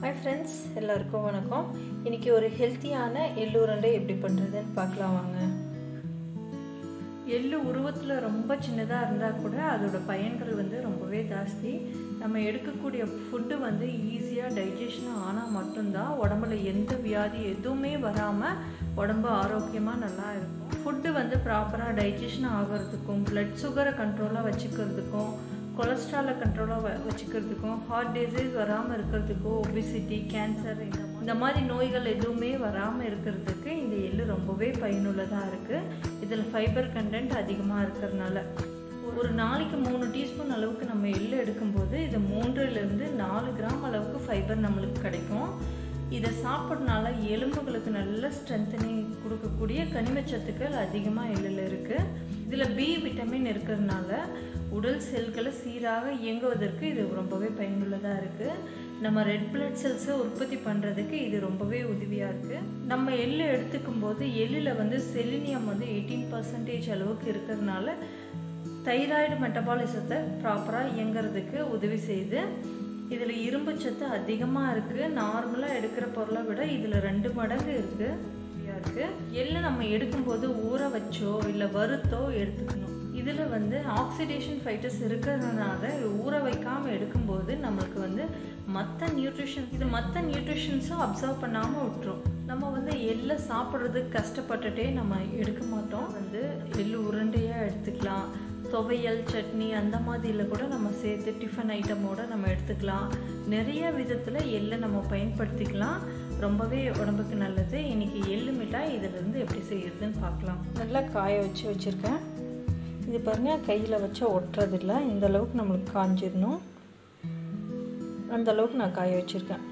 hi friends எல்லாருக்கும் வணக்கம் இன்னைக்கு ஒரு ஹெல்த்தியான எள்ளு உருண்டை எப்படி பண்ணுறதுன்னு பார்க்கலாம் வாங்க எள்ளு உருவத்தில் ரொம்ப சின்னதாக இருந்தால் கூட அதோட பயன்கள் வந்து ரொம்பவே ஜாஸ்தி நம்ம எடுக்கக்கூடிய ஃபுட்டு வந்து ஈஸியாக டைஜஷன் ஆனால் மட்டும்தான் உடம்புல எந்த வியாதி எதுவுமே வராமல் உடம்பு ஆரோக்கியமாக நல்லா இருக்கும் ஃபுட்டு வந்து ப்ராப்பராக டைஜஷன் ஆகிறதுக்கும் பிளட் சுகரை கண்ட்ரோலாக வச்சுக்கிறதுக்கும் கொலஸ்ட்ராலை கண்ட்ரோலாக வ வச்சுக்கிறதுக்கும் ஹார்ட் டிசீஸ் வராமல் இருக்கிறதுக்கும் ஒபிசிட்டி கேன்சர் இந்த இந்த மாதிரி நோய்கள் எதுவுமே வராமல் இருக்கிறதுக்கு இந்த எள்ளு ரொம்பவே பயனுள்ளதாக இருக்குது இதில் ஃபைபர் கண்டென்ட் அதிகமாக இருக்கிறதுனால ஒரு நாளைக்கு மூணு டீஸ்பூன் அளவுக்கு நம்ம எள்ளு எடுக்கும்போது இது மூன்றுலேருந்து நாலு கிராம் அளவுக்கு ஃபைபர் நம்மளுக்கு கிடைக்கும் இதை சாப்பிட்றதுனால எலும்புகளுக்கு நல்ல ஸ்ட்ரென்தனிங் கொடுக்கக்கூடிய கனிமச்சத்துக்கள் அதிகமாக எள்ளில் இருக்குது இதில் பி விட்டமின் இருக்கிறதுனால உடல் செல்களை சீராக இயங்குவதற்கு இது ரொம்பவே பயனுள்ளதாக இருக்குது நம்ம ரெட் பிளட் செல்ஸை உற்பத்தி பண்ணுறதுக்கு இது ரொம்பவே உதவியாக இருக்குது நம்ம எள்ளு எடுத்துக்கும் போது எள்ளில் வந்து செலினியம் வந்து எயிட்டீன் பர்சன்டேஜ் அளவுக்கு இருக்கிறதுனால தைராய்டு மெட்டபாலிசத்தை ப்ராப்பராக இயங்குறதுக்கு உதவி செய்யுது இதில் இரும்பு சத்து அதிகமாக இருக்குது நார்மலாக எடுக்கிற பொருளை விட இதில் ரெண்டு மடங்கு இருக்குது இருக்குது எள்ளு நம்ம எடுக்கும்போது ஊற வச்சோ இல்லை வறுத்தோ எடுத்துக்கணும் இதில் வந்து ஆக்சிடேஷன் ஃபைட்டஸ் இருக்கிறதுனால ஊற வைக்காமல் எடுக்கும்போது நம்மளுக்கு வந்து மற்ற நியூட்ரிஷன் இது மற்ற நியூட்ரிஷன்ஸும் அப்சர்வ் பண்ணாமல் விட்டுரும் நம்ம வந்து எள்ளை சாப்பிட்றதுக்கு கஷ்டப்பட்டுட்டே நம்ம எடுக்க மாட்டோம் வந்து எள்ளு உருண்டையாக எடுத்துக்கலாம் துவையல் சட்னி அந்த மாதிரியில் கூட நம்ம சேர்த்து டிஃபன் ஐட்டமோடு நம்ம எடுத்துக்கலாம் நிறைய விதத்தில் எள்ளை நம்ம பயன்படுத்திக்கலாம் ரொம்பவே உடம்புக்கு நல்லது இன்றைக்கி எள்ளு மிட்டாய் இதிலேருந்து எப்படி செய்யறதுன்னு பார்க்கலாம் நல்லா காய வச்சு வச்சுருக்கேன் இது பாருங்கள் கையில் வச்சா ஒட்டுறதில்ல இந்த அளவுக்கு நம்மளுக்கு காஞ்சிடணும் அந்த அளவுக்கு நான் காய வச்சுருக்கேன்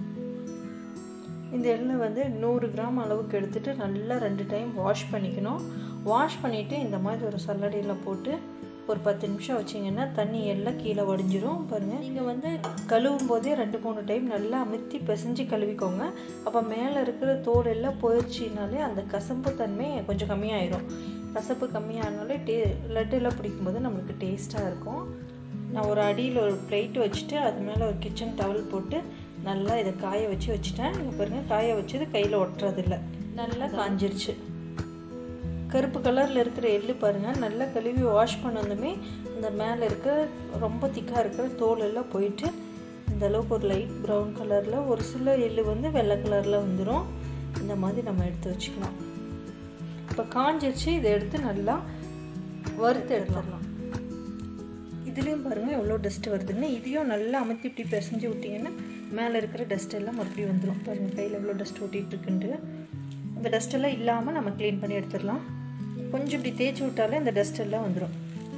இந்த எண்ணெய் வந்து நூறு கிராம் அளவுக்கு எடுத்துகிட்டு நல்லா ரெண்டு டைம் வாஷ் பண்ணிக்கணும் வாஷ் பண்ணிவிட்டு இந்த மாதிரி ஒரு சல்லடையில் போட்டு ஒரு பத்து நிமிஷம் வச்சிங்கன்னா தண்ணி எல்லாம் கீழே வடிஞ்சிரும் பாருங்கள் நீங்கள் வந்து கழுவும் போதே ரெண்டு மூணு டைம் நல்லா அமுத்தி பிசைஞ்சு கழுவிக்கோங்க அப்போ மேலே இருக்கிற தோல் எல்லாம் போயிடுச்சினாலே அந்த கசப்பு தன்மை கொஞ்சம் கம்மியாயிரும் கசப்பு கம்மியானாலே டே லட்டெல்லாம் பிடிக்கும்போது நம்மளுக்கு டேஸ்ட்டாக இருக்கும் நான் ஒரு அடியில் ஒரு பிளேட் வச்சுட்டு அது மேலே ஒரு கிச்சன் டவல் போட்டு நல்லா இதை காய வச்சு வச்சுட்டேன் இங்கே பாருங்கள் காய வச்சது கையில் ஒட்டுறதில்ல நல்லா காஞ்சிருச்சு கருப்பு கலரில் இருக்கிற எள்ளு பாருங்கள் நல்லா கழுவி வாஷ் பண்ணதுமே இந்த மேலே இருக்க ரொம்ப திக்காக இருக்கிற தோல் எல்லாம் போயிட்டு இந்த அளவுக்கு ஒரு லைட் ப்ரௌன் கலரில் ஒரு சில எள்ளு வந்து வெள்ளை கலரில் வந்துடும் இந்த மாதிரி நம்ம எடுத்து வச்சுக்கலாம் இப்போ காஞ்சிருச்சு இதை எடுத்து நல்லா வறுத்து எடுத்துடலாம் இதுலேயும் பாருங்கள் எவ்வளோ டஸ்ட் வருதுன்னு இதையும் நல்லா அமுத்தி இப்படி பிசைஞ்சு விட்டிங்கன்னா மேலே இருக்கிற டஸ்ட் எல்லாம் மறுபடியும் வந்துடும் பாருங்கள் கையில் எவ்வளோ டஸ்ட் ஓட்டிகிட்டு இருக்குன்ட்டு இந்த டஸ்ட் எல்லாம் இல்லாமல் நம்ம க்ளீன் பண்ணி எடுத்துடலாம் கொஞ்சம் இப்படி தேய்ச்சி விட்டாலே இந்த டஸ்ட் எல்லாம் வந்துடும்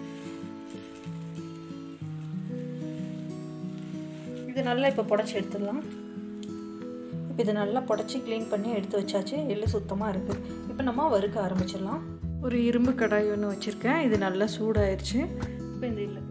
இது நல்லா இப்போ புடச்சி எடுத்துடலாம் இப்போ இதை நல்லா புடச்சி க்ளீன் பண்ணி எடுத்து வச்சாச்சு எள்ளு சுத்தமாக இருக்குது இப்போ நம்ம வறுக்க ஆரம்பிச்சிடலாம் ஒரு இரும்பு கடாய் ஒன்று வச்சுருக்கேன் இது நல்லா சூடாயிருச்சு இப்போ இந்த இல்லை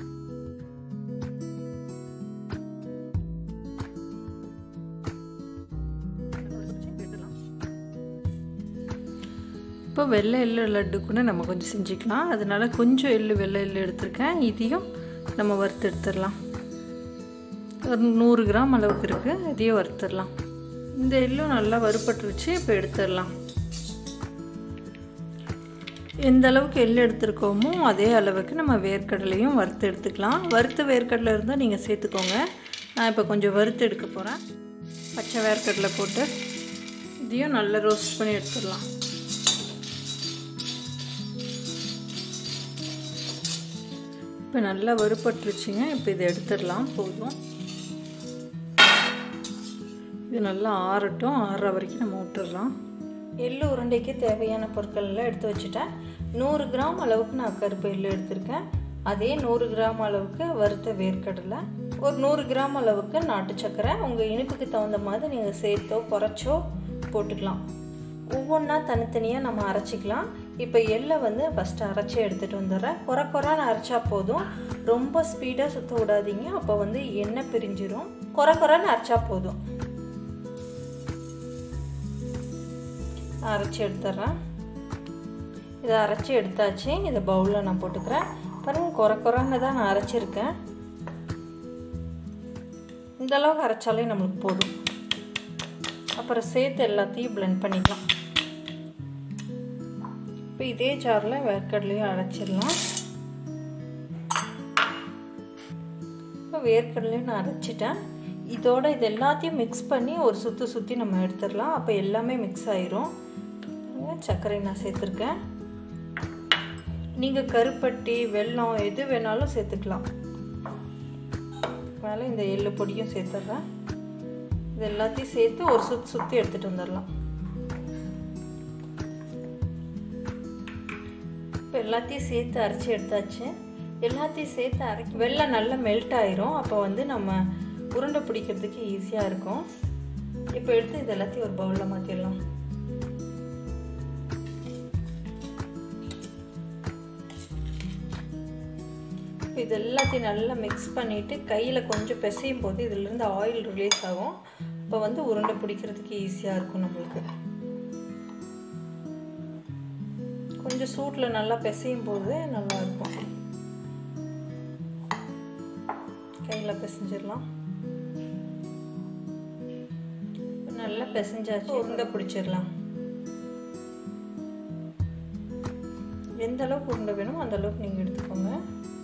இப்போ வெள்ளை எள்ளு லட்டு கூட நம்ம கொஞ்சம் செஞ்சுக்கலாம் அதனால கொஞ்சம் எள்ளு வெள்ளை எள்ளு எடுத்திருக்கேன் இதையும் நம்ம வறுத்து எடுத்துடலாம் ஒரு நூறு கிராம் அளவுக்கு இருக்குது இதையும் வறுத்துடலாம் இந்த எள்ளும் நல்லா வறுப்பட்டுருச்சு இப்போ எடுத்துடலாம் எந்த அளவுக்கு எள்ளு எடுத்துருக்கோமோ அதே அளவுக்கு நம்ம வேர்க்கடலையும் வறுத்து எடுத்துக்கலாம் வறுத்த வேர்க்கடலை இருந்தால் நீங்கள் சேர்த்துக்கோங்க நான் இப்போ கொஞ்சம் வறுத்து எடுக்க போகிறேன் பச்சை வேர்க்கடலை போட்டு இதையும் நல்லா ரோஸ்ட் பண்ணி எடுத்துடலாம் இப்போ நல்லா வறுப்பட்டுருச்சுங்க இப்போ இதை எடுத்துடலாம் போதும் இது நல்லா ஆறட்டும் ஆறுற வரைக்கும் நம்ம விட்டுடலாம் எள்ளு உருண்டைக்கு தேவையான பொருட்கள் எல்லாம் எடுத்து வச்சுட்டேன் நூறு கிராம் அளவுக்கு நான் கருப்பு எள்ளு எடுத்திருக்கேன் அதே நூறு கிராம் அளவுக்கு வறுத்த வேர்க்கடலை ஒரு நூறு கிராம் அளவுக்கு நாட்டு சக்கரை உங்கள் இனிப்புக்கு தகுந்த மாதிரி நீங்கள் சேர்த்தோ குறைச்சோ போட்டுக்கலாம் ஒவ்வொன்றா தனித்தனியாக நம்ம அரைச்சிக்கலாம் இப்போ எள்ளை வந்து ஃபஸ்ட்டு அரைச்சி எடுத்துகிட்டு வந்துடுறேன் குறை குறான்னு அரைச்சா போதும் ரொம்ப ஸ்பீடாக சுற்ற விடாதீங்க அப்போ வந்து எண்ணெய் பிரிஞ்சிரும் குறை குறான்னு அரைச்சா போதும் அரைச்சி எடுத்துட்றேன் இதை அரைச்சி எடுத்தாச்சு இதை பவுலில் நான் போட்டுக்கிறேன் பாருங்கள் குறை குறைன்னு தான் நான் அரைச்சிருக்கேன் இந்த அளவுக்கு அரைச்சாலே நம்மளுக்கு போதும் அப்புறம் சேர்த்து எல்லாத்தையும் பிளெண்ட் பண்ணிக்கலாம் இப்போ இதே ஜாரில் வேர்க்கடலையும் அரைச்சிடலாம் இப்போ வேர்க்கடலையும் நான் அரைச்சிட்டேன் இதோட இது எல்லாத்தையும் மிக்ஸ் பண்ணி ஒரு சுற்றி சுற்றி நம்ம எடுத்துடலாம் அப்போ எல்லாமே மிக்ஸ் ஆயிரும் சர்க்கரை நான் சேர்த்துருக்கேன் நீங்கள் கருப்பட்டி வெல்லம் எது வேணாலும் சேர்த்துக்கலாம் மேலே இந்த எள்ளு பொடியும் சேர்த்துட்றேன் இது எல்லாத்தையும் சேர்த்து ஒரு சுற்றி சுற்றி எடுத்துகிட்டு வந்துடலாம் இப்போ எல்லாத்தையும் சேர்த்து அரைச்சி எடுத்தாச்சு எல்லாத்தையும் சேர்த்து அரை வெள்ளம் நல்லா மெல்ட் ஆயிரும் அப்போ வந்து நம்ம உருண்டை பிடிக்கிறதுக்கு ஈஸியாக இருக்கும் இப்போ எடுத்து இது எல்லாத்தையும் ஒரு பவுலில் மாற்றிடலாம் இது எல்லாத்தையும் நல்லா மிக்ஸ் பண்ணிவிட்டு கையில் கொஞ்சம் பிசையும் போது இதிலேருந்து ஆயில் ரிலீஸ் ஆகும் அப்போ வந்து உருண்டை பிடிக்கிறதுக்கு ஈஸியாக இருக்கும் நம்மளுக்கு கொஞ்சம் சூட்டில் நல்லா பிசையும் போது நல்லாயிருக்கும் கையில் பிசைஞ்சிடலாம் நல்லா பிசைஞ்சாச்சு உருண்டை பிடிச்சிடலாம் எந்த அளவுக்கு உருண்டை வேணுமோ அந்த அளவுக்கு நீங்கள் எடுத்துக்கோங்க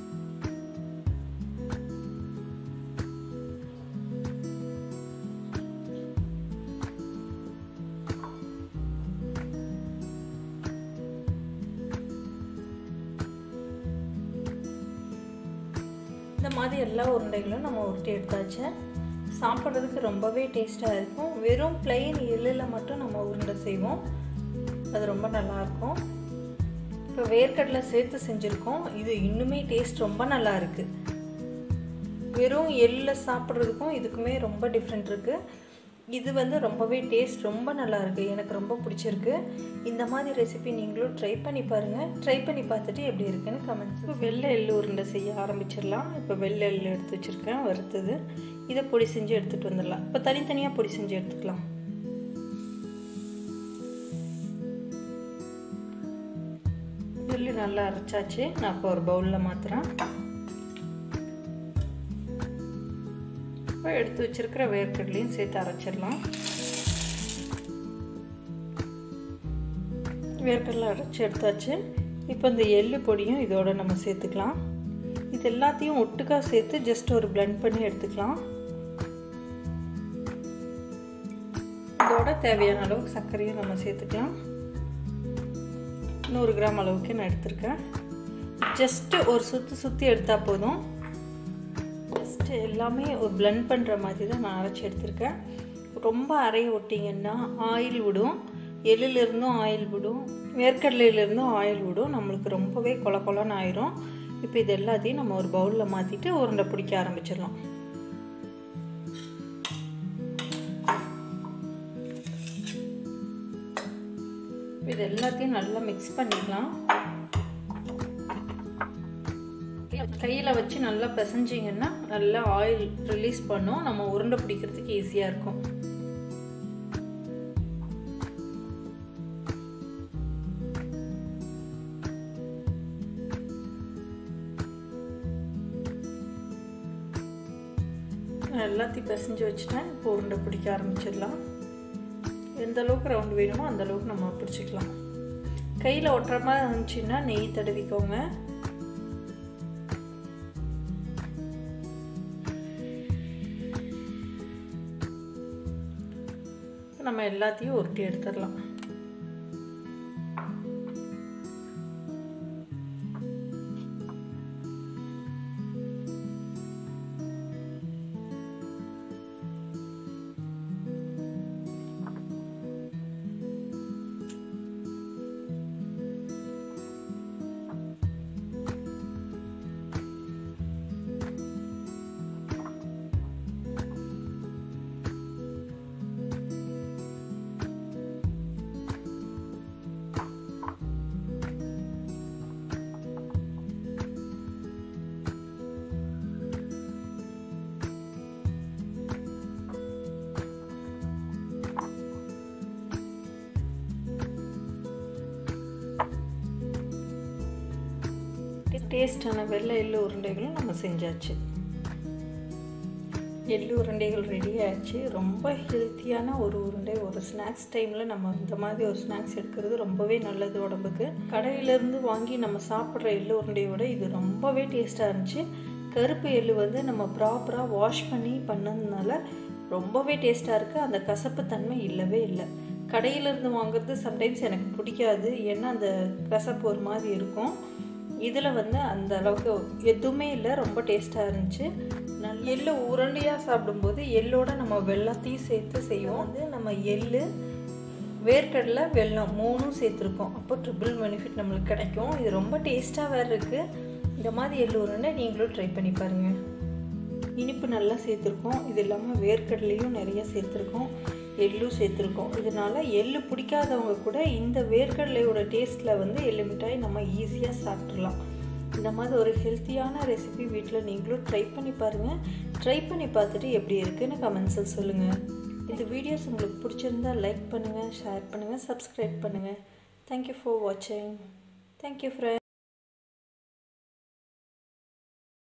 இந்த மாதிரி எல்லா உருண்டைகளும் நம்ம உருட்டி எடுத்தாச்சு சாப்பிட்றதுக்கு ரொம்பவே டேஸ்ட்டாக இருக்கும் வெறும் பிளெயின் எள்ளில் மட்டும் நம்ம உருண்டை செய்வோம் அது ரொம்ப நல்லாயிருக்கும் இப்போ வேர்க்கடலை சேர்த்து செஞ்சுருக்கோம் இது இன்னுமே டேஸ்ட் ரொம்ப நல்லா இருக்குது வெறும் எள்ளில் சாப்பிட்றதுக்கும் இதுக்குமே ரொம்ப டிஃப்ரெண்ட் இருக்குது இது வந்து ரொம்பவே டேஸ்ட் ரொம்ப நல்லா இருக்குது எனக்கு ரொம்ப பிடிச்சிருக்கு இந்த மாதிரி ரெசிபி நீங்களும் ட்ரை பண்ணி பாருங்கள் ட்ரை பண்ணி பார்த்துட்டு எப்படி இருக்குன்னு கமெண்ட்ஸ் இப்போ வெள்ளை எள்ளு உருண்டை செய்ய ஆரம்பிச்சிடலாம் இப்போ வெள்ளை எள்ளு எடுத்து வச்சுருக்கேன் வறுத்தது இதை பொடி செஞ்சு எடுத்துகிட்டு வந்துடலாம் இப்போ தனித்தனியாக பொடி செஞ்சு எடுத்துக்கலாம் எள்ளு நல்லா அரைச்சாச்சு நான் இப்போ ஒரு பவுலில் மாற்றுறேன் இப்போ எடுத்து வச்சிருக்கிற வேர்க்கடலையும் சேர்த்து அரைச்சிடலாம் வேர்க்கடலை அரைச்சி எடுத்தாச்சு இப்போ இந்த எள்ளு பொடியும் இதோட நம்ம சேர்த்துக்கலாம் இது எல்லாத்தையும் ஒட்டுக்கா சேர்த்து ஜஸ்ட் ஒரு பிளெண்ட் பண்ணி எடுத்துக்கலாம் இதோட தேவையான அளவுக்கு சர்க்கரையும் நம்ம சேர்த்துக்கலாம் நூறு கிராம் அளவுக்கு நான் எடுத்திருக்கேன் ஜஸ்ட்டு ஒரு சுற்றி சுற்றி எடுத்தால் போதும் ஜஸ்ட்டு எல்லாமே ஒரு பிளெண்ட் பண்ணுற மாதிரி தான் நான் அரைச்சி எடுத்திருக்கேன் ரொம்ப அரைய விட்டிங்கன்னா ஆயில் விடும் எள்ளிலிருந்தும் ஆயில் விடும் வேர்க்கடலையிலேருந்தும் ஆயில் விடும் நம்மளுக்கு ரொம்பவே கொல கொலன்னு ஆயிரும் இப்போ இது எல்லாத்தையும் நம்ம ஒரு பவுலில் மாற்றிட்டு உருண்டை பிடிக்க ஆரம்பிச்சிடலாம் இது எல்லாத்தையும் நல்லா மிக்ஸ் பண்ணிக்கலாம் கையில் வச்சு நல்லா பிசைஞ்சிங்கன்னா நல்லா ஆயில் ரிலீஸ் பண்ணும் நம்ம உருண்டை பிடிக்கிறதுக்கு ஈஸியாக இருக்கும் எல்லாத்தையும் பிசைஞ்சு வச்சுட்டேன் இப்போ உருண்டை பிடிக்க ஆரம்பிச்சிடலாம் எந்த அளவுக்கு ரவுண்ட் வேணுமோ அந்த அளவுக்கு நம்ம பிடிச்சிக்கலாம் கையில் ஒட்டுற மாதிரி இருந்துச்சுன்னா நெய் தடவிக்கோங்க நம்ம எல்லாத்தையும் உருட்டி எடுத்துடலாம் டேஸ்டான வெள்ளை எள்ளு உருண்டைகளும் நம்ம செஞ்சாச்சு எள்ளு உருண்டைகள் ரெடி ஆயிடுச்சு ரொம்ப ஹெல்த்தியான ஒரு உருண்டை ஒரு ஸ்நாக்ஸ் டைமில் நம்ம இந்த மாதிரி ஒரு ஸ்நாக்ஸ் எடுக்கிறது ரொம்பவே நல்லது உடம்புக்கு கடையிலேருந்து வாங்கி நம்ம சாப்பிட்ற எள்ளு உருண்டையை விட இது ரொம்பவே டேஸ்ட்டாக இருந்துச்சு கருப்பு எள்ளு வந்து நம்ம ப்ராப்பராக வாஷ் பண்ணி பண்ணதுனால ரொம்பவே டேஸ்ட்டாக இருக்குது அந்த கசப்பு தன்மை இல்லவே இல்லை கடையிலேருந்து வாங்குறது சம்டைம்ஸ் எனக்கு பிடிக்காது ஏன்னா அந்த கசப்பு ஒரு மாதிரி இருக்கும் இதில் வந்து அந்த அளவுக்கு எதுவுமே இல்லை ரொம்ப டேஸ்ட்டாக இருந்துச்சு நல்ல எள்ளு உருண்டையாக சாப்பிடும்போது எள்ளோட நம்ம வெள்ளத்தையும் சேர்த்து செய்வோம் வந்து நம்ம எள்ளு வேர்க்கடலை வெல்லம் மூணும் சேர்த்துருக்கோம் அப்போ ட்ரிபிள் பெனிஃபிட் நம்மளுக்கு கிடைக்கும் இது ரொம்ப டேஸ்ட்டாக வேறு இருக்குது இந்த மாதிரி எள்ளு உருண்டை நீங்களும் ட்ரை பண்ணி பாருங்கள் இனிப்பு நல்லா சேர்த்துருக்கோம் இது இல்லாமல் வேர்க்கடலையும் நிறைய சேர்த்துருக்கோம் எள்ளும் சேர்த்துருக்கோம் இதனால் எள்ளு பிடிக்காதவங்க கூட இந்த வேர்க்கடலையோட டேஸ்ட்டில் வந்து எள்ளு மிட்டாய் நம்ம ஈஸியாக சாப்பிட்றலாம் இந்த மாதிரி ஒரு ஹெல்த்தியான ரெசிபி வீட்டில் நீங்களும் ட்ரை பண்ணி பாருங்கள் ட்ரை பண்ணி பார்த்துட்டு எப்படி இருக்குன்னு கமெண்ட்ஸில் சொல்லுங்கள் இந்த வீடியோஸ் உங்களுக்கு பிடிச்சிருந்தா லைக் பண்ணுங்கள் ஷேர் பண்ணுங்கள் சப்ஸ்கிரைப் பண்ணுங்கள் தேங்க்யூ ஃபார் வாட்சிங் தேங்க்யூ ஃப்ரெண்ட்